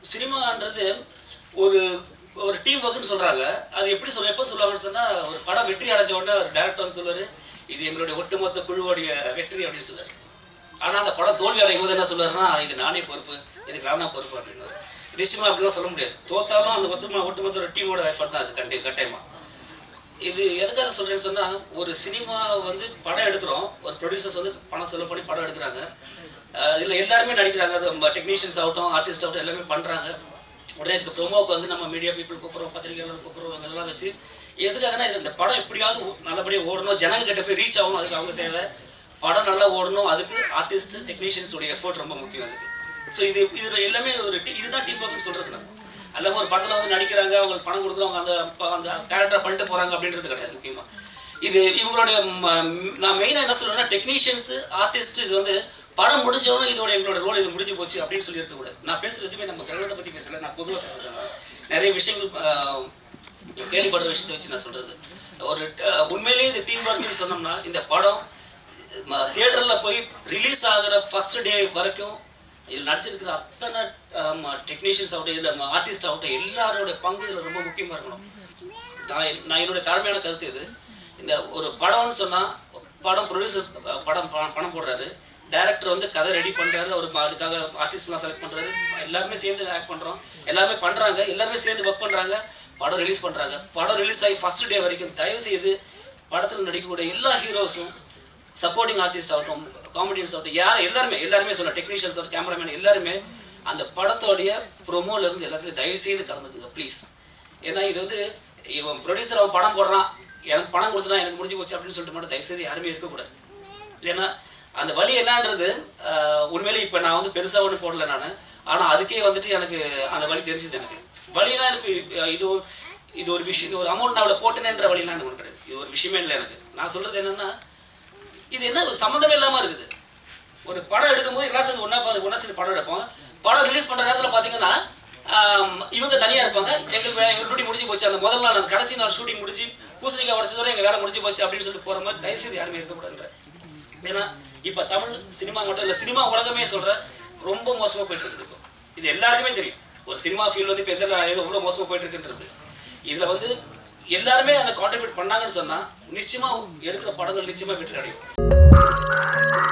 சினிமான்றது ஒரு ஒரு டீம் ஒர்க்குன்னு சொல்றாங்க அது எப்படி சொல்ல எப்போ சொல்லுவாங்கன்னு சொன்னா ஒரு படம் வெற்றி அடைஞ்ச உடனே ஒரு டேரக்டர் வந்து சொல்லுவாரு இது எங்களுடைய ஒட்டுமொத்த குழுவோடைய வெற்றி அப்படின்னு சொல்லுவாரு ஆனா அந்த படம் தோல்வி அடையும் போது என்ன சொல்லுவாருன்னா இது நானே பொறுப்பு இதுக்கு நான் தான் பொறுப்பு அப்படின்னு நிச்சயமா அப்படிலாம் சொல்ல முடியாது தோத்தாலும் அந்த ஒத்துமா ஒட்டுமொத்த ஒரு டீமோட எஃபர்ட் தான் அது கண்டி கட்டாயமா இது எதுக்காக சொல்றேன்னு சொன்னா ஒரு சினிமா வந்து படம் எடுக்கிறோம் ஒரு ப்ரொடியூசர்ஸ் வந்து பணம் செலவு பண்ணி படம் எடுக்கிறாங்க அஹ் இதுல எல்லாருமே நடிக்கிறாங்க அது டெக்னீஷியன்ஸ் ஆகட்டும் ஆர்டிஸ்ட் ஆகட்டும் எல்லாமே பண்றாங்க உடனே இதுக்கு ப்ரோமோக்கு வந்து நம்ம மீடியா பீப்புள் கூப்பிடுறோம் பத்திரிகையாளர் கூப்பிடுறோம் இவங்கெல்லாம் வச்சு எதுக்காகனா இது இந்த படம் எப்படியாவது ஓ- நல்லபடியாக ஓடணும் ஜனங்க கிட்ட போய் ரீச் ஆகணும் அதுக்கு அவங்க தேவை படம் நல்லா ஓடணும் அதுக்கு ஆர்டிஸ்ட் டெக்னீஷியன்ஸ் உடைய எஃபோர்ட் ரொம்ப முக்கியம் அதுக்கு ஸோ இது இது எல்லாமே ஒரு டி- இதுதான் டீம் ஒர்க்னு சொல்றது நம்ம எல்லாமே ஒரு படத்தில் வந்து நடிக்கிறாங்க அவங்களுக்கு பணம் கொடுக்குறவங்க அந்த ப- அந்த கேரக்டர் பண்ணிட்டு போறாங்க அப்படின்றது கிடையாது முக்கியமா இது இவங்களுடைய ம- நான் மெயினாக என்ன சொல்றேன்னா டெக்னீஷியன்ஸ் ஆர்டிஸ்ட் இது வந்து படம் முடிஞ்சவொடனே இதோட எங்களோட ரோல் இது முடிஞ்சு போச்சு அப்படின்னு சொல்லி இருக்கக்கூடாது நான் பேசுறது எதுவுமே நம்ம கிரகணத்தை பத்தி பேசல நான் பொதுவாக பேசுறேன் நான். நிறைய விஷயங்கள் ஆஹ், கேள்விப்படுற விஷயத்தை வச்சு நான் சொல்றது ஒரு ட- உண்மையிலேயே இது டீம் ஒர்க்னு சொன்னோம்னா இந்த படம் தியேட்டரில் போய் ரிலீஸ் ஆகிற ஃபர்ஸ்ட் டே வரைக்கும் இதில் நடிச்சிருக்கிற அத்தனை டெக்னீஷியன்ஸ் ஆகட்டும் இதில் ஆர்டிஸ்ட் ஆகட்டும் எல்லாரோட பங்கு இதில் ரொம்ப முக்கியமாக இருக்கணும் நான் என்- நான் என்னுடைய தாழ்மையான கருத்து இது இந்த ஒரு படம்னு சொன்னால் படம் ப்ரொடியூசர் படம் ப- பணம் போடுறாரு டைரக்டர் வந்து கதை ரெடி பண்ணுறாரு அவர் ப- அதுக்காக ஆர்டிஸ்ட்லாம் செலக்ட் பண்ணுறாரு எல்லாருமே சேர்ந்து ஆக்ட் பண்ணுறோம் எல்லாருமே பண்ணுறாங்க எல்லாருமே சேர்ந்து ஒர்க் பண்ணுறாங்க படம் ரிலீஸ் பண்ணுறாங்க படம் ரிலீஸ் ஆகி ஃபர்ஸ்ட் டே வரைக்கும் தயவு செய்து படத்தில் நடிக்கக்கூடிய எல்லா ஹீரோஸும் சப்போர்ட்டிங் ஆர்டிஸ்ட் ஆகட்டும் காமெடியன்ஸ் ஆகட்டும் யார் எல்லாருமே எல்லாருமே சொல்ல டெக்னீஷியன்ஸ் ஆகட்டும் கேமராமேன் எல்லாருமே அந்த படத்தோடைய ப்ரொமோல இருந்து எல்லாத்துலையும் தயவு செய்து கலந்துக்குங்க ப்ளீஸ் ஏன்னா இது வந்து இவன் ப்ரொடியூசர் அவன் படம் போடுறான் எனக்கு பணம் கொடுத்துனா எனக்கு முடிஞ்சு போச்சு அப்படின்னு சொல்லிட்டு மட்டும் தயவு செய்து யாருமே இருக்கக்கூடாது ஏன்னா அந்த வழி என்னன்றது ஆஹ், உண்மையிலே இப்போ நான் வந்து பெருசாக ஒன்றும் போடல நான் ஆனால் அதுக்கே வந்துட்டு எனக்கு அந்த வழி தெரிஞ்சுது எனக்கு வழினா எனக்கு அஹ், இது ஒரு இது ஒரு விஷயம் இது ஒரு அமௌண்ட் நான் அவ்வளோ போட்டேனேன்ற வழிலாம் எனக்கு ஒண்ணு கிடையாது இது ஒரு விஷயமே இல்லை எனக்கு நான் சொல்றது என்னன்னா இது என்ன ஒரு சம்மந்தமே இல்லாமல் இருக்குது ஒரு படம் எடுக்கும்போது எல்லாம் சேர்ந்து ஒன்றா ஒன்றா சேர்ந்து படம் எடுப்போம் படம் ரிலீஸ் பண்ணுற நேரத்தில் பார்த்தீங்கன்னா ஆம், இவங்க தனியாக இருப்பாங்க எங்களுக்கு வே- எங்க டியூட்டி முடிஞ்சு போச்சு அந்த முதல் நாள் அந்த கடைசி நாள் ஷூட்டிங் முடிஞ்சு பூசணிக்காய் உடச்சதோட எங்கள் வேலை முடிஞ்சு போச்சு அப்படின்னு சொல்லிட்டு போகிற மாதிரி தயவுசெய்து யாருமே இருக்கக்கூடாதுன்ற ஏன்னா இப்போ தமிழ் சினிமா மட்டும் இல்லை சினிமா உலகமே சொல்ற ரொம்ப மோசமாக போயிட்டு இருக்குது இப்போ இது எல்லாருக்குமே தெரியும் ஒரு சினிமா ஃபீல்டு வந்து இப்போ எதில் எது எவ்வளோ மோசமாக போயிட்டு இருக்குன்றது இதில் வந்து எல்லாருமே அதை கான்ட்ரிபியூட் பண்ணாங்கன்னு சொன்னால் நிச்சயமாக எடுக்கிற படங்கள் நிச்சயமாக வெற்றி அடையும்